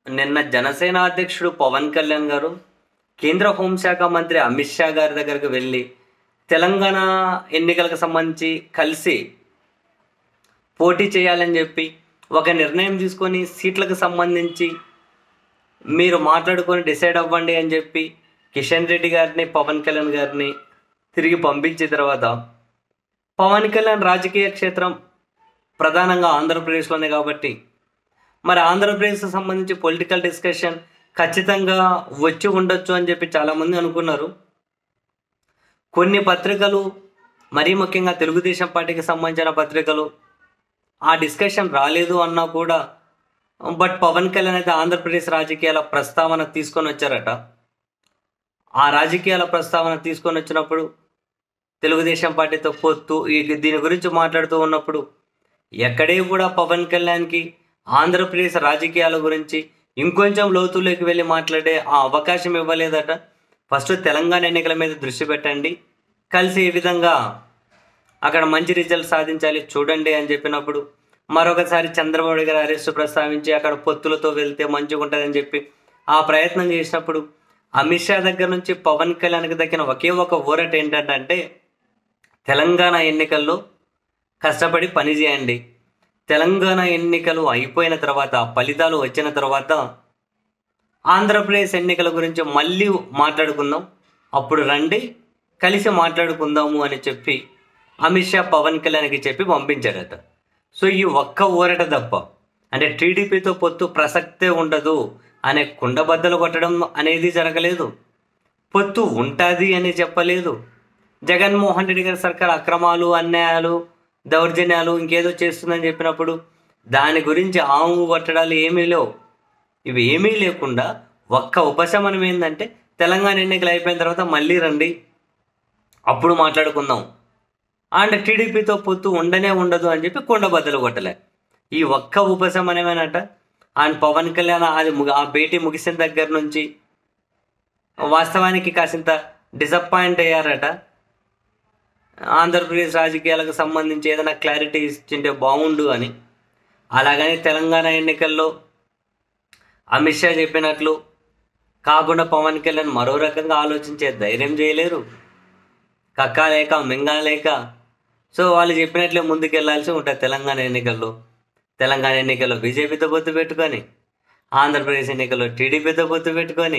నిన్న జనసేన అధ్యక్షుడు పవన్ కళ్యాణ్ గారు కేంద్ర హోంశాఖ మంత్రి అమిత్ షా గారి దగ్గరకు వెళ్ళి తెలంగాణ ఎన్నికలకు సంబంధించి కలిసి పోటీ చేయాలని చెప్పి ఒక నిర్ణయం తీసుకొని సీట్లకు సంబంధించి మీరు మాట్లాడుకొని డిసైడ్ అవ్వండి అని చెప్పి కిషన్ రెడ్డి గారిని పవన్ కళ్యాణ్ గారిని తిరిగి పంపించిన తర్వాత పవన్ కళ్యాణ్ రాజకీయ క్షేత్రం ప్రధానంగా ఆంధ్రప్రదేశ్లోనే కాబట్టి మరి ఆంధ్రప్రదేశ్కి సంబంధించి పొలిటికల్ డిస్కషన్ ఖచ్చితంగా వచ్చి ఉండొచ్చు అని చెప్పి చాలామంది అనుకున్నారు కొన్ని పత్రికలు మరీ ముఖ్యంగా తెలుగుదేశం పార్టీకి సంబంధించిన పత్రికలు ఆ డిస్కషన్ రాలేదు అన్నా కూడా బట్ పవన్ కళ్యాణ్ అయితే ఆంధ్రప్రదేశ్ రాజకీయాల ప్రస్తావన తీసుకొని వచ్చారట ఆ రాజకీయాల ప్రస్తావన తీసుకొని వచ్చినప్పుడు తెలుగుదేశం పార్టీతో పొత్తు ఈ దీని గురించి మాట్లాడుతూ ఉన్నప్పుడు ఎక్కడే కూడా పవన్ కళ్యాణ్కి ఆంధ్రప్రదేశ్ రాజకీయాల గురించి ఇంకొంచెం లోతులోకి వెళ్ళి మాట్లాడే ఆ అవకాశం ఇవ్వలేదట ఫస్ట్ తెలంగాణ ఎన్నికల మీద దృష్టి పెట్టండి కలిసి ఏ విధంగా అక్కడ మంచి రిజల్ట్ సాధించాలి చూడండి అని చెప్పినప్పుడు మరొకసారి చంద్రబాబు గారి అరెస్టు ప్రస్తావించి అక్కడ పొత్తులతో వెళ్తే మంచిగా ఉంటుందని చెప్పి ఆ ప్రయత్నం చేసినప్పుడు అమిత్ షా దగ్గర నుంచి పవన్ కళ్యాణ్కి దక్కిన ఒకే ఒక ఊరట ఏంటంటే తెలంగాణ ఎన్నికల్లో కష్టపడి పని చేయండి తెలంగాణ ఎన్నికలు అయిపోయిన తర్వాత ఫలితాలు వచ్చిన తర్వాత ఆంధ్రప్రదేశ్ ఎన్నికల గురించి మళ్ళీ మాట్లాడుకుందాం అప్పుడు రండి కలిసి మాట్లాడుకుందాము అని చెప్పి అమిత్ షా పవన్ కళ్యాణ్కి చెప్పి పంపించాడట సో ఈ ఒక్క ఊరట తప్ప అంటే టీడీపీతో పొత్తు ప్రసక్తే ఉండదు అనే కుండబద్దలు కొట్టడం అనేది జరగలేదు పొత్తు ఉంటుంది అని చెప్పలేదు జగన్మోహన్ రెడ్డి గారి సర్కార్ అక్రమాలు అన్యాయాలు దౌర్జన్యాలు ఇంకేదో చేస్తుందని చెప్పినప్పుడు దాని గురించి ఆము కొట్టడాలు ఏమీ లేవు ఇవి ఏమీ లేకుండా ఒక్క ఉపశమనం ఏంటంటే తెలంగాణ ఎన్నికలు అయిపోయిన తర్వాత మళ్ళీ రండి అప్పుడు మాట్లాడుకుందాం అండ్ టీడీపీతో పొత్తు ఉండనే ఉండదు అని చెప్పి కొండ బద్దలు కొట్టలే ఈ ఒక్క ఉపశమనమేనట అండ్ పవన్ కళ్యాణ్ అది ముగ- ఆ భేటీ ముగిసిన దగ్గర నుంచి వాస్తవానికి కాసింత డిసప్పాయింట్ అయ్యారట ఆంధ్రప్రదేశ్ రాజకీయాలకు సంబంధించి ఏదైనా క్లారిటీ ఇచ్చింటే బాగుండు అని అలాగని తెలంగాణ ఎన్నికల్లో అమిత్ షా చెప్పినట్లు కాకుండా పవన్ కళ్యాణ్ మరో రకంగా ఆలోచించే ధైర్యం చేయలేరు కక్కా లేక మింగా లేక సో వాళ్ళు చెప్పినట్లే ముందుకెళ్లాల్సి ఉంటుంది తెలంగాణ ఎన్నికల్లో తెలంగాణ ఎన్నికల్లో బీజేపీతో పొత్తు పెట్టుకొని ఆంధ్రప్రదేశ్ ఎన్నికల్లో టీడీపీతో పొత్తు పెట్టుకొని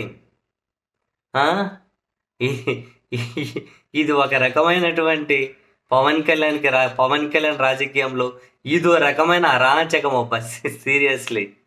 ఆ? ఈ- ఈ- ఇది ఒక రకమైనటువంటి పవన్ కళ్యాణ్కి రా పవన్ కళ్యాణ్ రాజకీయంలో ఇది ఒక రకమైన అరాచకం అబ్బా సీరియస్లీ